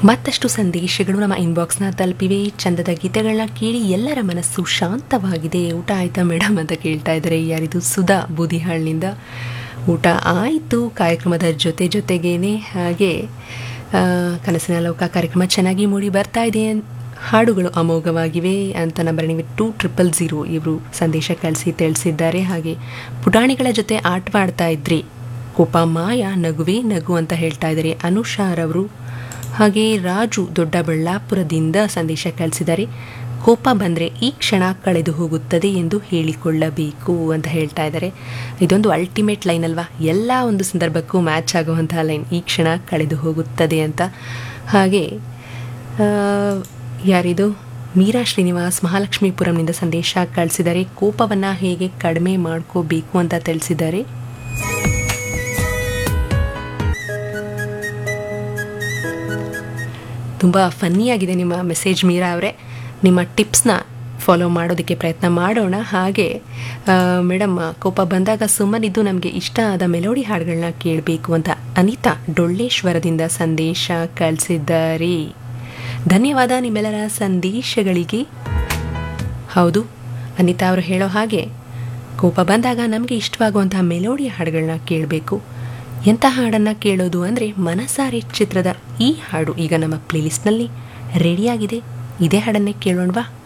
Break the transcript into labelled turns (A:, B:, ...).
A: ಮತ್ತಷ್ಟು ಸಂದೇಶಗಳು ನಮ್ಮ ಇನ್ಬಾಕ್ಸ್ನ ತಲುಪಿವೆ ಚಂದದ ಗೀತೆಗಳನ್ನ ಕೇಳಿ ಎಲ್ಲರ ಮನಸ್ಸು ಶಾಂತವಾಗಿದೆ ಊಟ ಆಯ್ತಾ ಮೇಡಮ್ ಅಂತ ಕೇಳ್ತಾ ಇದ್ದಾರೆ ಯಾರಿದು ಸುಧಾ ಬೂದಿಹಾಳ್ನಿಂದ ಊಟ ಆಯಿತು ಕಾರ್ಯಕ್ರಮದ ಜೊತೆ ಜೊತೆಗೇನೆ ಹಾಗೆ ಆ, ಕನಸಿನ ಲೋಕ ಕಾರ್ಯಕ್ರಮ ಚೆನ್ನಾಗಿ ಮೂಡಿ ಬರ್ತಾ ಇದೆ ಅನ್- ಹಾಡುಗಳು ಅಮೋಘವಾಗಿವೆ ಅಂತ ನಂಬರ್ ನೀವು ಟೂ ಟ್ರಿಪಲ್ ಝೀರೋ ಇವರು ಸಂದೇಶ ಕಳಿಸಿ ತಿಳಿಸಿದ್ದಾರೆ ಹಾಗೆ ಪುಟಾಣಿಗಳ ಜೊತೆ ಆಟವಾಡ್ತಾ ಇದ್ರಿ ಕೋಪ ಮಾಯ ನಗುವೆ ನಗು ಅಂತ ಹೇಳ್ತಾ ಇದ್ದಾರೆ ಅನುಷಾರವರು ಹಾಗೆ ರಾಜು ದೊಡ್ಡಬಳ್ಳಾಪುರದಿಂದ ಸಂದೇಶ ಕಳಿಸಿದ್ದಾರೆ ಕೋಪ ಬಂದರೆ ಈ ಕ್ಷಣ ಕಳೆದು ಹೋಗುತ್ತದೆ ಎಂದು ಹೇಳಿಕೊಳ್ಳಬೇಕು ಅಂತ ಹೇಳ್ತಾ ಇದ್ದಾರೆ ಇದೊಂದು ಅಲ್ಟಿಮೇಟ್ ಲೈನ್ ಅಲ್ವಾ ಎಲ್ಲ ಒಂದು ಸಂದರ್ಭಕ್ಕೂ ಮ್ಯಾಚ್ ಆಗುವಂತಹ ಲೈನ್ ಈ ಕ್ಷಣ ಕಳೆದು ಹೋಗುತ್ತದೆ ಅಂತ ಹಾಗೆ ಆ, ಯಾರಿದು ಮೀರಾ ಶ್ರೀನಿವಾಸ್ ಮಹಾಲಕ್ಷ್ಮೀಪುರಂನಿಂದ ಸಂದೇಶ ಕಳಿಸಿದ್ದಾರೆ ಕೋಪವನ್ನು ಹೇಗೆ ಕಡಿಮೆ ಮಾಡ್ಕೋಬೇಕು ಅಂತ ತಿಳಿಸಿದ್ದಾರೆ ತುಂಬ ಫನ್ನಿಯಾಗಿದೆ ನಿಮ್ಮ ಮೆಸೇಜ್ ಮೀರಾ ಅವರೇ ನಿಮ್ಮ ಟಿಪ್ಸ್ನ ಫಾಲೋ ಮಾಡೋದಕ್ಕೆ ಪ್ರಯತ್ನ ಮಾಡೋಣ ಹಾಗೆ ಮೇಡಮ್ ಕೋಪ ಬಂದಾಗ ಸುಮ್ಮನಿದ್ದು ನಮಗೆ ಇಷ್ಟ ಆದ ಮೆಲೋಡಿ ಹಾಡುಗಳನ್ನ ಕೇಳಬೇಕು ಅಂತ ಅನಿತಾ ಡೊಳ್ಳೇಶ್ವರದಿಂದ ಸಂದೇಶ ಕಳಿಸಿದ್ದಾರೆ ಧನ್ಯವಾದ ನಿಮ್ಮೆಲ್ಲರ ಸಂದೇಶಗಳಿಗೆ ಹೌದು ಅನಿತಾ ಅವರು ಹೇಳೋ ಹಾಗೆ ಕೋಪ ಬಂದಾಗ ನಮಗೆ ಇಷ್ಟವಾಗುವಂತಹ ಮೆಲೋಡಿ ಹಾಡುಗಳನ್ನ ಕೇಳಬೇಕು ಎಂಥ ಹಾಡನ್ನು ಕೇಳೋದು ಅಂದರೆ ಮನಸಾರೆ ಚಿತ್ರದ ಈ ಹಾಡು ಈಗ ನಮ್ಮ ಪ್ಲೇಲಿಸ್ಟ್ನಲ್ಲಿ ರೆಡಿಯಾಗಿದೆ ಇದೇ ಹಾಡನ್ನೇ ಕೇಳೋಣವಾ